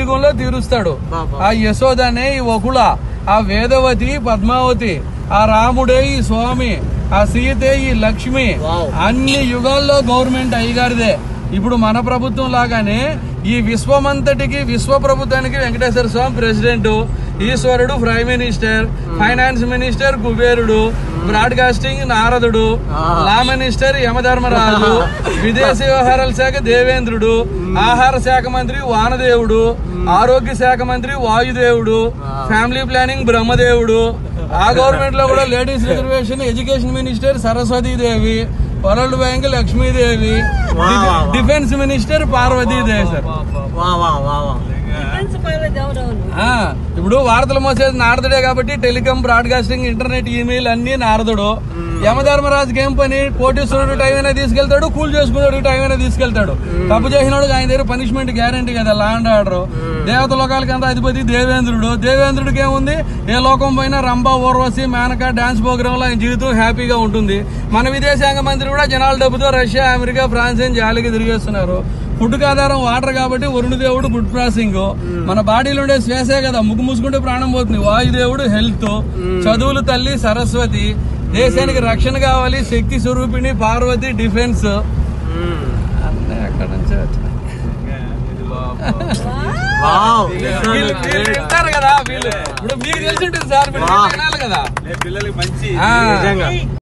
కలియుగంలో తీరుస్తాడు బాబా. ఆ యశోదనే ఈ వకుల ఆ వేదవతి పద్మావతి ఆ రాముడే ఈ స్వామి ఆ సీతే ఈ లక్ష్మి వావ్. అన్ని యుగాల్లో గవర్నమెంట్ అయ్యగారిదే ఇప్పుడు మన ప్రభుత్వం లాగానే ఈ విశ్వమంతటికి విశ్వ ప్రభుత్వానికి వెంకటేశ్వర స్వామి ప్రెసిడెంట్ ఈశ్వరుడు ప్రైమ్ మినిస్టర్ ఫైనాన్స్ మినిస్టర్ కుబేరుడు బ్రాడ్కాస్టింగ్ నారదుడు లా మినిస్టర్ యమధర్మరాజు విదేశీ వ్యవహారాల శాఖ దేవేంద్రుడు ఆహార శాఖ మంత్రి వానదేవుడు ఆరోగ్య శాఖ మంత్రి వాయుదేవుడు ఫ్యామిలీ ప్లానింగ్ బ్రహ్మదేవుడు ఆ గవర్నమెంట్ లో కూడా ladies reservation education minister Saraswati Devi world bank Lakshmidevi wow. Defence minister Parvatidevi sir వా వా వా వా ఆ, ఇప్పుడు వార్తలు మోసేది నారదుడే కాబట్టి టెలికాం బ్రాడ్కాస్టింగ్ ఇంటర్నెట్ ఈమెయిల్ అన్ని నారదుడు యమధర్మరాజుకి ఏం పని కోటేశ్వరుడు టైం అయినా తీసుకెళ్తాడు కూల్ చేసుకున్నాడు టైం అయినా తీసుకెళ్తాడు తప్పు చేసినోడు ఆయన దగ్గర పనిష్మెంట్ గ్యారంటీ కదా లా అండ్ ఆర్డర్ దేవత లోకాలకి అంత అధిపతి దేవేంద్రుడు దేవేంద్రుడికి ఏముంది ఏ లోకం పోయినా రంభ ఊర్వశి మేనక డాన్స్ ప్రోగ్రామ్ లో ఆయన జీవితం హ్యాపీగా ఉంటుంది మన విదేశాంగ మంత్రి కూడా జనాల డబ్బుతో రష్యా అమెరికా ఫ్రాన్స్ అని జాలికి తిరిగేస్తున్నారు ఫుడ్ ఆధారం వాటర్ కాబట్టి వరుణ దేవుడు ఫుడ్ ప్రాసెసింగ్ మన బాడీలో ఉండే శ్వాసే కదా ముగ్గు మూసుకుంటే ప్రాణం పోతుంది వాయుదేవుడు హెల్త్ చదువులు తల్లి సరస్వతి దేశానికి రక్షణ కావాలి శక్తి స్వరూపిణి పార్వతి డిఫెన్స్ అన్నీ అక్కడ నుంచే వచ్చినాయి. వావ్ వీళ్ళు వీళ్ళు వింటారు కదా వీళ్ళు ఇప్పుడు మీకు తెలిసి ఉంటుంది సార్ మీరు వినాలి కదా పిల్లలకి మంచి ఆ. నిజంగా